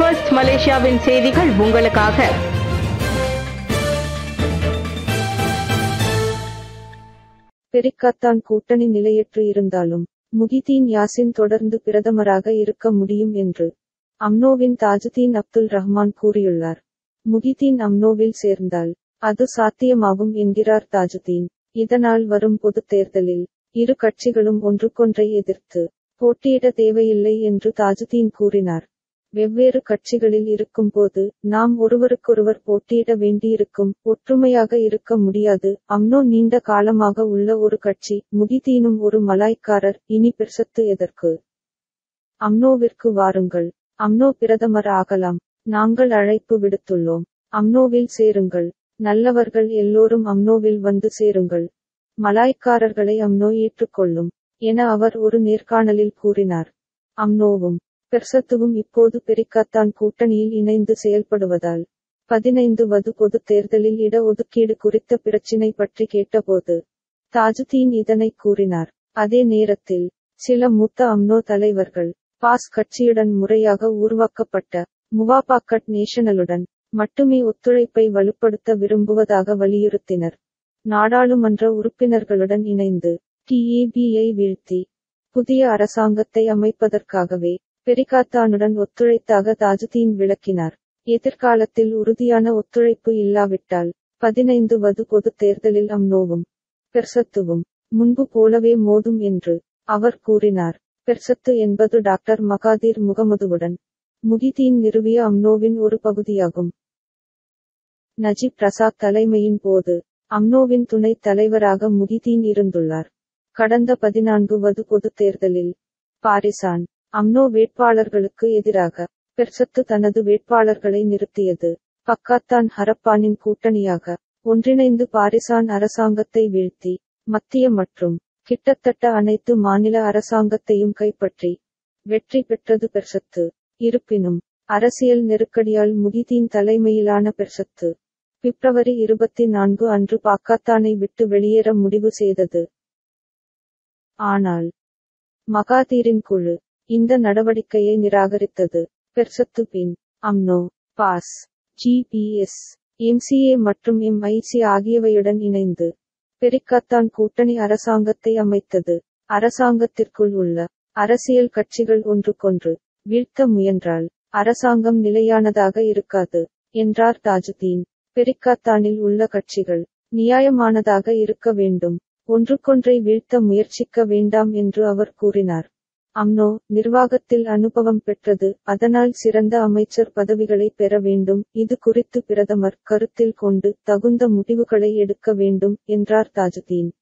first மலேசியாவின் செய்திகள் உங்களுக்காக பெரிக்காத்தான் கூட்டணி நிலையற்று இருந்தாலும் முகிதீன் யாசின் தொடர்ந்து பிரதமராக இருக்க முடியும் என்று அம்னோவின் தாஜுதீன் அப்துல் ரஹ்மான் கூறியுள்ளார் முகிதீன் அம்னோவில் சேர்ந்தால் அது சாத்தியமாகும் என்கிறார் தாஜுதீன் இதனால் வரும் பொதுத் தேர்தலில் இரு கட்சிகளும் ஒன்றுக்கொன்றை எதிர்த்து போட்டியிட தேவையில்லை என்று தாஜுதீன் கூறினார் வெவ்வேறு கட்சிகளில் இருக்கும்போது நாம் ஒருவருக்கொருவர் போட்டியிட வேண்டியிருக்கும் ஒற்றுமையாக இருக்க முடியாது அம்னோ நீண்ட காலமாக உள்ள ஒரு கட்சி முகிதீனும் ஒரு மலாய்க்காரர் இனி பெர்சத்து எதற்கு அம்னோவிற்கு வாருங்கள் அம்னோ பிரதமர் ஆகலாம் நாங்கள் அழைப்பு விடுத்துள்ளோம் அம்னோவில் சேருங்கள் நல்லவர்கள் எல்லோரும் அம்னோவில் வந்து சேருங்கள் மலாய்க்காரர்களை அம்னோ ஏற்றுக்கொள்ளும் என அவர் ஒரு நேர்காணலில் கூறினார் அம்னோவும் பெர்சத்துவும் இப்போது பெரிக்காத்தான் கூட்டணியில் இணைந்து செயல்படுவதால் பதினைந்து வது பொதுத் தேர்தலில் இட ஒதுக்கீடு குறித்த பிரச்சினை பற்றி கேட்டபோது தாஜுதீன் இதனை கூறினார் அதே நேரத்தில் சில மூத்த அம்னோ தலைவர்கள் பாஸ் கட்சியுடன் முறையாக உருவாக்கப்பட்ட முவாபாக்கட் நேஷனலுடன் மட்டுமே ஒத்துழைப்பை வலுப்படுத்த விரும்புவதாக வலியுறுத்தினர் நாடாளுமன்ற உறுப்பினர்களுடன் இணைந்து டிஏபியை வீழ்த்தி புதிய அரசாங்கத்தை அமைப்பதற்காகவே பெரிகாத்தானுடன் ஒத்துழைத்தாக தாஜுதீன் விளக்கினார் எதிர்காலத்தில் உறுதியான ஒத்துழைப்பு இல்லாவிட்டால் பதினைந்து வது பொதுத் தேர்தலில் அம்னோவும் பெர்சத்துவும் முன்பு போலவே மோதும் என்று அவர் கூறினார் பெர்சத்து என்பது டாக்டர் மகாதீர் முகமதுவுடன் முகிதீன் நிறுவிய அம்னோவின் ஒரு பகுதியாகும் நஜீப் பிரசாத் தலைமையின் போது அம்னோவின் துணைத் தலைவராக முகிதீன் இருந்துள்ளார் கடந்த பதினான்கு வது பொதுத் தேர்தலில் பாரிசான் அம்னோ வேட்பாளர்களுக்கு எதிராக பெர்சத்து தனது வேட்பாளர்களை நிறுத்தியது பக்காத்தான் ஹரப்பானின் கூட்டணியாக ஒன்றிணைந்து பாரிசான் அரசாங்கத்தை வீழ்த்தி மத்திய மற்றும் கிட்டத்தட்ட அனைத்து மாநில அரசாங்கத்தையும் கைப்பற்றி வெற்றி பெற்றது பெர்சத்து இருப்பினும் அரசியல் நெருக்கடியால் முகிதீன் தலைமையிலான பெர்சத்து பிப்ரவரி இருபத்தி நான்கு அன்று பாக்காத்தானை விட்டு வெளியேற முடிவு செய்தது ஆனால் மகாதீரின் குழு இந்த நடவடிக்கையை நிராகரித்தது பெர்சத்து பின் அம்னோ பாஸ் ஜிபிஎஸ் எம்சிஏ மற்றும் எம்ஐசி ஆகியவையுடன் இணைந்து பெரிக்காத்தான் கூட்டணி அரசாங்கத்தை அமைத்தது அரசாங்கத்திற்குள் உள்ள அரசியல் கட்சிகள் ஒன்றுக்கொன்று வீழ்த்த முயன்றால் அரசாங்கம் நிலையானதாக இருக்காது என்றார் தாஜுதீன் பெரிக்காத்தானில் உள்ள கட்சிகள் நியாயமானதாக இருக்க வேண்டும் ஒன்றுக்கொன்றை வீழ்த்த முயற்சிக்க வேண்டாம் என்று அவர் கூறினார் அம்னோ நிர்வாகத்தில் அனுபவம் பெற்றது அதனால் சிறந்த அமைச்சர் பதவிகளை பெற வேண்டும் இது குறித்து பிரதமர் கருத்தில் கொண்டு தகுந்த முடிவுகளை எடுக்க வேண்டும் என்றார் தாஜுதீன்